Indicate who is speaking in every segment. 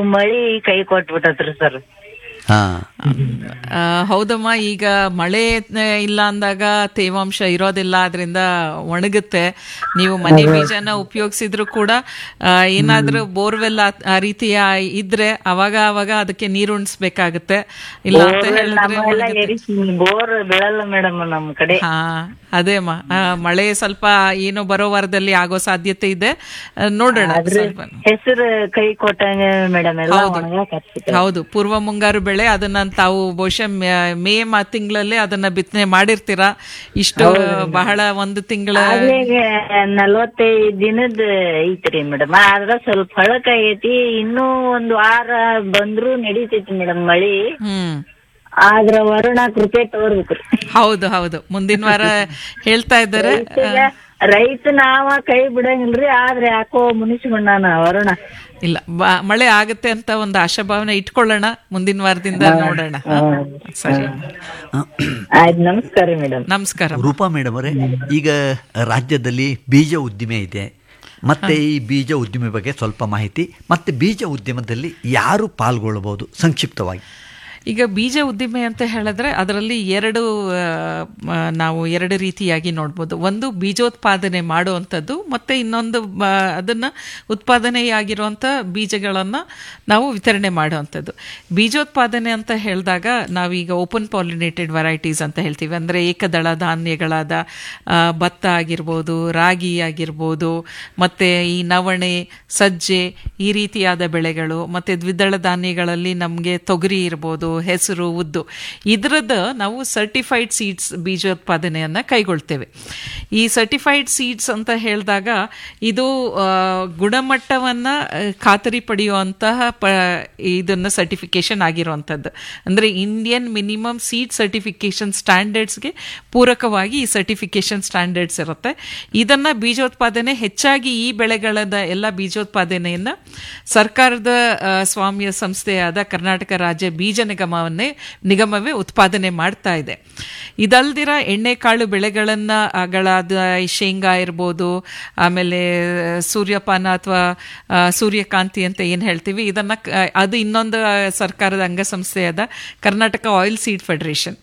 Speaker 1: ಮಳಿ ಕೈ ಕೊಟ್ಬಿಟ್ಟತ್ರಿ ಸರ್
Speaker 2: ಹಾ
Speaker 3: ಆ, ಹೌದಮ್ಮ ಈಗ ಮಳೆ ಆ, ಇಲ್ಲ ಅಂದಾಗ ತೇವಾಂಶ ಇರೋದಿಲ್ಲ ಅದರಿಂದ ಒಣಗುತ್ತೆ ನೀವು ಮನೆ ಬೀಜನ ಉಪಯೋಗಿಸಿದ್ರು ಕೂಡ ಆ, ಏನಾದ್ರೂ ಬೋರ್ವೆಲ್ ಆ- ಆ ರೀತಿಯ ಇದ್ರೆ ಅವಾಗ ಅವಾಗ ಅದಕ್ಕೆ ನೀರು ಉಣಿಸ್ಬೇಕಾಗತ್ತೆ ಇಲ್ಲ ಅಂತ ಹೇಳಿದ್ರೆ
Speaker 1: ನಮ್ಮೆಲ್ಲ
Speaker 3: ಒಣಗುತ್ತೆ.
Speaker 1: ಎರಿ ಬೋರ್ ಬೀಳಲ್ಲ ಮೇಡಮ್ ನಮ್ ಕಡೆ
Speaker 3: ಹಾ ಅದೇಮ್ಮ ಆ, ಮಳೆ ಸ್ವಲ್ಪ ಏನೋ ಬರೋ ವಾರದಲ್ಲಿ ಆಗೋ ಸಾಧ್ಯತೆ ಇದೆ ಆ, ನೋಡೋಣ ಸ್ವಲ್ಪ
Speaker 1: ಹೆಸರು ಕೈ ಕೊಟ್ಟಂಗ ಮೇಡಮ್ ಎಲ್ಲ
Speaker 3: ಹೌದು.
Speaker 1: ಒಣಗಾಕ್ ಹಚ್ಬಿಟ್ಟೆ.
Speaker 3: ಹೌದು ಪೂರ್ವ ಮುಂಗಾರು ಬೆಳೆ ಅದನ್ನ ತಾವು ಬಹುಶಃ ಮೇ- ಮೇ ಮ ತಿಂಗಳಲ್ಲಿ ಅದನ್ನ ಬಿತ್ತನೆ ಮಾಡಿರ್ತೀರಾ ಇಷ್ಟು ಬಹಳ ಒಂದು ತಿಂಗಳ
Speaker 1: ಆಗ್ಲೇ ನಲ್ವತ್ತೈದ್ ದಿನದ ಐತ್ರಿ ಮೇಡಮ್ ಆದ್ರ ಸ್ವಲ್ಪ ಹಳಕ್ ಆಗೈತಿ ಇನ್ನೂ ಒಂದ್ ವಾರ ಬಂದ್ರು ನಡೀತೈತಿ ಮೇಡಮ್ ಮಳಿ
Speaker 3: ಹ್ಮ್
Speaker 1: ಆದ್ರ ವರುಣ ಕೃಪೆ ತೋರ್ಬೇಕ್ರಿ
Speaker 3: ಹೌದು ಹೌದು ಮುಂದಿನ ವಾರ ಹೇಳ್ತಾ ಇದ್ದಾರೆ
Speaker 1: ಈಗ ರೈತ ನಾವ ಕೈ ಬಿಡಂಗಿಲ್ರಿ ಆದ್ರೆ ಯಾಕೋ ಮುನಿಸ್ಕೊಂಡಾನ ವರುಣ
Speaker 3: ಇಲ್ಲ ಬ- ಮಳೆ ಆಗುತ್ತೆ ಅಂತ ಒಂದು ಆಶಾಭಾವನೆ ಇಟ್ಕೊಳ್ಳೋಣ ಮುಂದಿನ ವಾರದಿಂದ ನೋಡೋಣ ಹಾ? ಸರಿ
Speaker 1: ಆಯ್ತು ನಮಸ್ಕಾರ ರೀ ಮೇಡಮ್
Speaker 3: ನಮಸ್ಕಾರ
Speaker 2: ರೂಪಾ ಮೇಡಮ್ ಅವರೇ ಈಗ ರಾಜ್ಯದಲ್ಲಿ ಬೀಜ ಉದ್ದಿಮೆ ಇದೆ ಮತ್ತೆ ಈ ಬೀಜ ಉದ್ದಿಮೆ ಬಗ್ಗೆ ಸ್ವಲ್ಪ ಮಾಹಿತಿ ಮತ್ತೆ ಬೀಜ ಉದ್ಯಮದಲ್ಲಿ ಯಾರು ಪಾಲ್ಗೊಳ್ಳಬಹುದು ಸಂಕ್ಷಿಪ್ತವಾಗಿ
Speaker 3: ಈಗ ಬೀಜ ಉದ್ದಿಮೆ ಅಂತ ಹೇಳಿದ್ರೆ ಅದರಲ್ಲಿ ಎರಡು ಆ, ಮ, ನಾವು ಎರಡು ರೀತಿಯಾಗಿ ನೋಡ್ಬೋದು ಒಂದು ಬೀಜೋತ್ಪಾದನೆ ಮಾಡುವಂಥದ್ದು ಮತ್ತೆ ಇನ್ನೊಂದು ಬ- ಅದನ್ನ ಉತ್ಪಾದನೆಯಾಗಿರುವಂಥ ಬೀಜಗಳನ್ನು ನಾವು ವಿತರಣೆ ಮಾಡುವಂಥದ್ದು ಬೀಜೋತ್ಪಾದನೆ ಅಂತ ಹೇಳಿದಾಗ ನಾವೀಗ ಓಪನ್ ಪಾಲಿನೇಟೆಡ್ ವೆರೈಟೀಸ್ ಅಂತ ಹೇಳ್ತೀವಿ ಅಂದರೆ ಏಕದಳ ಧಾನ್ಯಗಳಾದ ಆ, ಭತ್ತ ಆಗಿರ್ಬೋದು ರಾಗಿ ಆಗಿರ್ಬೋದು ಮತ್ತೆ ಈ ನವಣೆ ಸಜ್ಜೆ ಈ ರೀತಿಯಾದ ಬೆಳೆಗಳು ಮತ್ತೆ ದ್ವಿದಳ ಧಾನ್ಯಗಳಲ್ಲಿ ನಮಗೆ ತೊಗರಿ ಇರ್ಬೋದು ಹೆಸರು ಉದ್ದು ಇದರದ್ದು ನಾವು ಸರ್ಟಿಫೈಡ್ ಸೀಡ್ಸ್ ಬೀಜೋತ್ಪಾದನೆಯನ್ನು ಕೈಗೊಳ್ತೇವೆ ಈ ಸರ್ಟಿಫೈಡ್ ಸೀಡ್ಸ್ ಅಂತ ಹೇಳಿದಾಗ ಇದು ಆ, ಗುಣಮಟ್ಟವನ್ನ ಆ, ಖಾತರಿ ಪಡೆಯುವಂತಹ ಪ ಇದನ್ನು ಸರ್ಟಿಫಿಕೇಶನ್ ಆಗಿರುವಂಥದ್ದು ಅಂದರೆ ಇಂಡಿಯನ್ ಮಿನಿಮಮ್ ಸೀಡ್ ಸರ್ಟಿಫಿಕೇಶನ್ ಸ್ಟ್ಯಾಂಡರ್ಡ್ಸ್ಗೆ ಪೂರಕವಾಗಿ ಈ ಸರ್ಟಿಫಿಕೇಶನ್ ಸ್ಟ್ಯಾಂಡರ್ಡ್ಸ್ ಇರುತ್ತೆ ಇದನ್ನ ಬೀಜೋತ್ಪಾದನೆ ಹೆಚ್ಚಾಗಿ ಈ ಬೆಳೆಗಳದ ಎಲ್ಲ ಬೀಜೋತ್ಪಾದನೆಯನ್ನ ಸರ್ಕಾರದ ಆ, ಸ್ವಾಮ್ಯ ಸಂಸ್ಥೆಯಾದ ಕರ್ನಾಟಕ ರಾಜ್ಯ ಬೀಜ ನಿಗಮವನ್ನೇ ನಿಗಮವೇ ಉತ್ಪಾದನೆ ಮಾಡ್ತಾ ಇದೆ ಇದಲ್ದಿರ ಎಣ್ಣೆಕಾಳು ಬೆಳೆಗಳನ್ನ ಗಳಾದ ಈ ಶೇಂಗಾ ಇರ್ಬೋದು ಆಮೇಲೆ ಸೂರ್ಯಪಾನ ಅಥವಾ ಸೂರ್ಯಕಾಂತಿ ಅಂತ ಏನು ಹೇಳ್ತೀವಿ ಇದನ್ನ ಕ- ಅದು ಇನ್ನೊಂದು ಆ, ಸರ್ಕಾರದ ಅಂಗಸಂಸ್ಥೆಯಾದ ಕರ್ನಾಟಕ ಆಯಿಲ್ ಸೀಡ್ ಫೆಡರೇಷನ್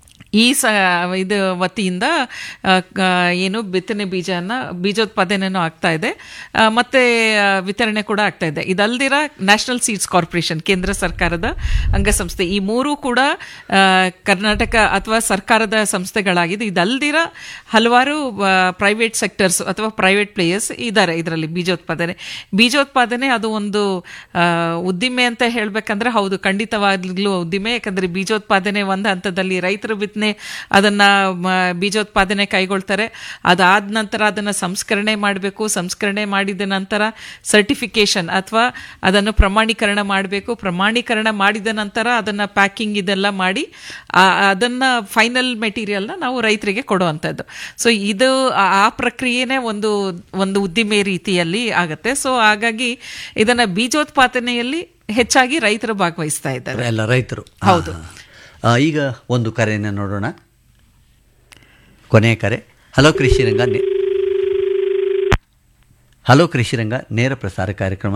Speaker 3: ಈ ಸ ಇದು ವತಿಯಿಂದ ಆ, ಕ- ಏನು ಬಿತ್ತನೆ ಬೀಜನ ಬೀಜೋತ್ಪಾದನೆನೂ ಆಗ್ತಾ ಇದೆ ಆ, ಮತ್ತೆ ಆ, ವಿತರಣೆ ಕೂಡ ಆಗ್ತಾ ಇದೆ ಇದಲ್ದಿರ ನ್ಯಾಷನಲ್ ಸೀಡ್ಸ್ ಕಾರ್ಪೊರೇಷನ್ ಕೇಂದ್ರ ಸರ್ಕಾರದ ಅಂಗಸಂಸ್ಥೆ ಈ ಮೂರು ಕೂಡ ಆ, ಕರ್ನಾಟಕ ಅಥವಾ ಸರ್ಕಾರದ ಸಂಸ್ಥೆಗಳಾಗಿದೆ ಇದಲ್ದಿರ ಹಲವಾರು ಪ್ರೈವೇಟ್ ಸೆಕ್ಟರ್ಸ್ ಅಥವಾ ಪ್ರೈವೇಟ್ ಪ್ಲೇಯರ್ಸ್ ಇದ್ದಾರೆ ಇದರಲ್ಲಿ ಬೀಜೋತ್ಪಾದನೆ ಬೀಜೋತ್ಪಾದನೆ ಅದು ಒಂದು ಆ, ಉದ್ದಿಮೆ ಅಂತ ಹೇಳ್ಬೇಕಂದ್ರೆ ಹೌದು ಖಂಡಿತವಾಗ್ಲೂ ಉದ್ದಿಮೆ ಯಾಕಂದ್ರೆ ಬೀಜೋತ್ಪಾದನೆ ಒಂದು ಹಂತದಲ್ಲಿ ರೈತರು ಬಿತ್ತನೆ ಅದನ್ನ ಮ, ಬೀಜೋತ್ಪಾದನೆ ಕೈಗೊಳ್ತಾರೆ ಅದಾದ ನಂತರ ಅದನ್ನ ಸಂಸ್ಕರಣೆ ಮಾಡಬೇಕು ಸಂಸ್ಕರಣೆ ಮಾಡಿದ ನಂತರ ಸರ್ಟಿಫಿಕೇಶನ್ ಅಥವಾ ಅದನ್ನು ಪ್ರಮಾಣೀಕರಣ ಮಾಡಬೇಕು ಪ್ರಮಾಣೀಕರಣ ಮಾಡಿದ ನಂತರ ಅದನ್ನ ಪ್ಯಾಕಿಂಗ್ ಇದೆಲ್ಲ ಮಾಡಿ ಆ- ಅದನ್ನ ಫೈನಲ್ ಮೆಟೀರಿಯಲ್ನ ನಾವು ರೈತರಿಗೆ ಕೊಡುವಂಥದ್ದು ಸೊ ಇದು ಆ- ಆ ಪ್ರಕ್ರಿಯೆನೇ ಒಂದು ಒಂದು ಉದ್ದಿಮೆ ರೀತಿಯಲ್ಲಿ ಆಗತ್ತೆ ಸೊ ಹಾಗಾಗಿ ಇದನ್ನ ಬೀಜೋತ್ಪಾದನೆಯಲ್ಲಿ ಹೆಚ್ಚಾಗಿ ರೈತರು ಭಾಗವಹಿಸ್ತಾ ಇದ್ದಾರೆ
Speaker 2: ಎಲ್ಲ ರೈತರು
Speaker 3: ಹೌದು.
Speaker 2: ಆ, ಈಗ ಒಂದು ಕರೆಯನ್ನು ನೋಡೋಣ ಕೊನೆಯ ಕರೆ ಹಲೋ ಕೃಷಿರಂಗ ನೆ- ಹಲೋ ಕೃಷಿರಂಗ ನೇರ ಪ್ರಸಾರ ಕಾರ್ಯಕ್ರಮ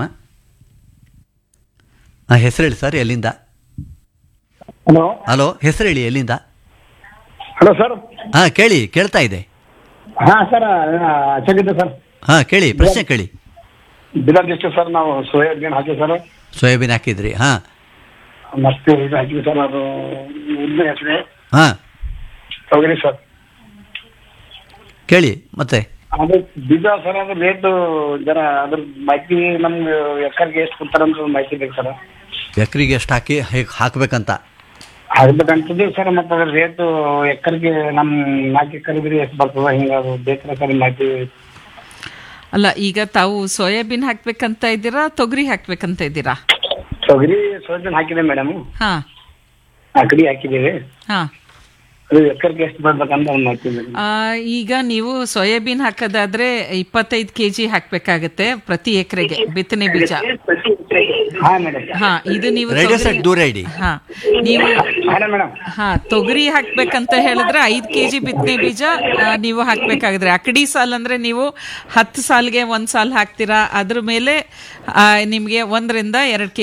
Speaker 2: ಆ, ಹೆಸರು ಹೇಳಿ ಸರ್ ಎಲ್ಲಿಂದ
Speaker 4: ಹಲೋ
Speaker 2: ಹಲೋ ಹೆಸರು ಹೇಳಿ ಎಲ್ಲಿಂದ
Speaker 4: ಹಲೋ ಸರ್
Speaker 2: ಹಾಂ ಕೇಳಿ ಕೇಳ್ತಾ ಇದೆ
Speaker 4: ಹಾ ಸರ್ ಚೆನ್ನಾಗಿದೆ ಸರ್
Speaker 2: ಹಾಂ ಕೇಳಿ ಪ್ರಶ್ನೆ ಕೇಳಿ
Speaker 4: ಬೀದರ್ ಡಿಸ್ಟ್ರಿಕ್ಟ್ ಸರ್ ನಾವು ಸೋಯಾಬೀನ್ ಹಾಕಿವಿ ಸರ್
Speaker 2: ಸೋಯಾಬೀನ್ ಹಾಕಿದ್ರಿ ಹಾಂ
Speaker 4: ಮತ್ತೆ ಇದು ಹಾಕಿವಿ ಸರ್ ಅದು ಉದ್ದಿನ ಹೆಸರು
Speaker 2: ಹಾಂ
Speaker 4: ತೊಗರಿ ಸರ್
Speaker 2: ಕೇಳಿ ಮತ್ತೆ
Speaker 4: ಅದು ಬೀಜ ಸರ್ ಅದು ರೇಟ್ ಜರ ಅದ್ರ ಮಾಹಿತಿ ನಮ್ಗೆ ಎಕರ್ಗೆ ಎಷ್ಟು ಕೊಡ್ತಾರೆ ಅಂತ ಒಂದು ಮಾಹಿತಿ ಬೇಕು ಸರ್
Speaker 2: ಎಕರೆಗೆ ಎಷ್ಟು ಹಾಕಿ ಹೇಗೆ ಹಾಕ್ಬೇಕಂತ
Speaker 4: ಆಗ್ಬೇಕಂತಿದ್ದೀವಿ ಸರ್ ಮತ್ತೆ ಅದ್ರ ರೇಟ್ ಎಕರ್ಗೆ ನಮ್ಮ ನಾಲ್ಕು ಎಕರ್ ಇದ್ರೆ ಎಷ್ಟು ಬರ್ತದ ಹಿಂಗೆ ಅದು ಬೇಕಲ್ಲ ಸರ್ ಮಾಹಿತಿ
Speaker 3: ಅಲ್ಲ ಈಗ ತಾವು ಸೋಯಾಬೀನ್ ಹಾಕ್ಬೇಕಂತ ಇದ್ದೀರಾ ತೊಗರಿ ಹಾಕ್ಬೇಕಂತ ಇದ್ದೀರಾ
Speaker 4: ತೊಗರಿ ಸೋಯಾಬೀನ್ ಹಾಕಿದೆ ಮೇಡಮ್
Speaker 3: ಹಾ
Speaker 4: ಅಕಡಿ ಹಾಕಿದ್ದೀವಿ
Speaker 3: ಹಾ
Speaker 4: ಅದು ಎಕರ್ಗೆ ಎಷ್ಟು ಬರ್ಬೇಕಂತ ಒಂದು ಮಾಹಿತಿ ಬೇಕು
Speaker 3: ಆ, ಈಗ ನೀವು ಸೋಯಾಬೀನ್ ಹಾಕೋದಾದ್ರೆ ಇಪ್ಪತ್ತೈದು ಕೆ ಜಿ ಹಾಕ್ಬೇಕಾಗತ್ತೆ ಪ್ರತಿ ಎಕರೆಗೆ ಬಿತ್ತನೆ ಬೀಜ
Speaker 4: ಹಾ ಮೇಡಮ್
Speaker 3: ಹಾ ಇದು ನೀವು
Speaker 2: ರೇಡಿಯೋ
Speaker 3: ತೊಗರಿ-
Speaker 2: ಸೆಟ್ ದೂರ ಇಡಿ
Speaker 3: ಹಾ ನೀವು
Speaker 4: ಹಾ ಮೇಡಮ್
Speaker 3: ಹಾ ತೊಗರಿ ಹಾಕ್ಬೇಕಂತ ಹೇಳಿದ್ರೆ ಐದ್ ಕೆಜಿ ಬಿತ್ತನೆ ಬೀಜ ಆ, ನೀವು ಹಾಕ್ಬೇಕಾಗಿದ್ರೆ ಅಕಡಿ ಸಾಲ್ ಅಂದ್ರೆ ನೀವು ಹತ್ತು ಸಾಲ್ಗೆ ಒಂದ್ ಸಾಲ್ ಹಾಕ್ತೀರಾ ಅದ್ರ ಮೇಲೆ ಆ, ನಿಮ್ಗೆ ಒಂದರಿಂದ ಎರಡ್ ಕೆ